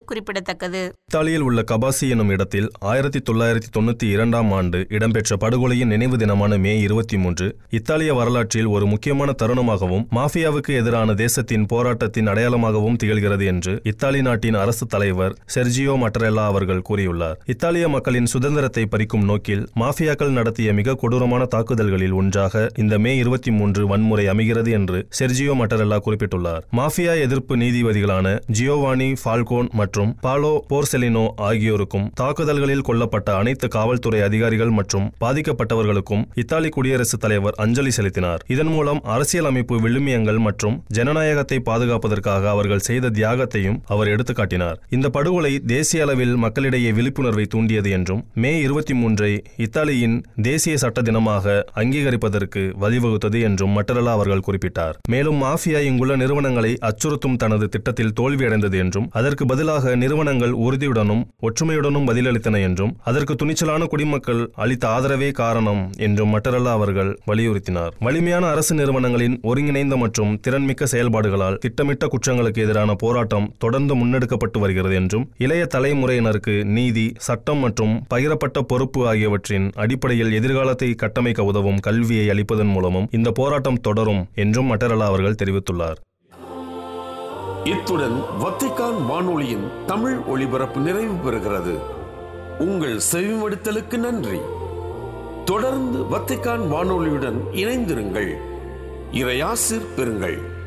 குறிப்பிடத்தக்கது இத்தாலியில் உள்ள கபாசி எனும் இடத்தில் ஆயிரத்தி தொள்ளாயிரத்தி தொண்ணூத்தி இரண்டாம் ஆண்டு இடம்பெற்ற படுகொலையின் நினைவு தினமான மே இருபத்தி மூன்று இத்தாலிய வரலாற்றில் ஒரு முக்கியமான தருணமாகவும் மாஃபியாவுக்கு எதிரான தேசத்தின் போராட்டத்தின் அடையாளமாகவும் திகழ்கிறது என்று இத்தாலி நாட்டின் அரசு தலைவர் செர்ஜியோ மட்டரெல்லா அவர்கள் கூறியுள்ளார் இத்தாலிய மக்களின் சுதந்திரத்தை பறிக்கும் நோக்கில் மாஃபியாக்கள் நடத்திய மிக கொடூரமான தாக்குதல்களில் ஒன்றாக இந்த மே இருபத்தி மூன்று வன்முறை அமைகிறது என்று செர்ஜியோ மட்டரெல்லா குறிப்பிட்டுள்ளார் மாஃபியா எதிர்ப்பு நீதிபதிகளான ஜியோவானி ஃபால்கோன் மற்றும் பாலோ போர்செலினோ ஆகியோருக்கும் தாக்குதல்களில் கொல்லப்பட்ட அனைத்து காவல்துறை அதிகாரிகள் மற்றும் பாதிக்கப்பட்டவர்களுக்கும் இத்தாலி குடியரசுத் தலைவர் அஞ்சலி செலுத்தினார் இதன் மூலம் அரசியல் அமைப்பு விழுமியங்கள் மற்றும் ஜனநாயகத்தை பாதுகாப்பதற்காக அவர்கள் செய்த தியாகத்தையும் அவர் எடுத்துக்காட்டினார் இந்த படுகொலை தேசிய அளவில் மக்களிடையே விழிப்புணர்வை தூண்டியது என்றும் மே இருபத்தி மூன்றை இத்தாலியின் தேசிய சட்ட தினமாக அங்கீகரிப்பதற்கு வழிவகுத்தது என்றும் மட்டரலா அவர்கள் குறிப்பிட்டார் மேலும் மாஃபியா இங்குள்ள நிறுவனங்களை அச்சுறுத்தும் தனது திட்டத்தில் தோல்வியடைந்தது என்றும் அதற்கு பதிலாக நிறுவனங்கள் உறுதியுடனும் ஒற்றுமையுடனும் பதிலளித்தன என்றும் அதற்கு துணிச்சலான குடிமக்கள் அளித்த ஆதரவே காரணம் என்றும் மட்டரல்லா அவர்கள் வலியுறுத்தினார் வலிமையான அரசு நிறுவனங்களின் ஒருங்கிணைந்த மற்றும் திறன்மிக்க செயல்பாடுகளால் திட்டமிட்ட குற்றங்களுக்கு எதிரான போராட்டம் தொடர்ந்து முன்னெடுக்கப்பட்டு வருகிறது என்றும் இளைய தலைமுறையினருக்கு நீதி சட்டம் மற்றும் பகிரப்பட்ட பொறுப்பு ஆகியவற்றின் அடிப்படையில் எதிர்காலத்தை கட்டமைக்க உதவும் கல்வியை அளிப்பதன் மூலமும் இந்த போராட்டம் தொடரும் என்றும் மட்டரல்லா அவர்கள் தெரிவித்துள்ளார் இத்துடன் வத்திக்கான் வானொலியின் தமிழ் ஒளிபரப்பு நிறைவு பெறுகிறது உங்கள் செவிமடுத்தலுக்கு நன்றி தொடர்ந்து வத்திக்கான் வானொலியுடன் இணைந்திருங்கள் இறையாசிர் பெறுங்கள்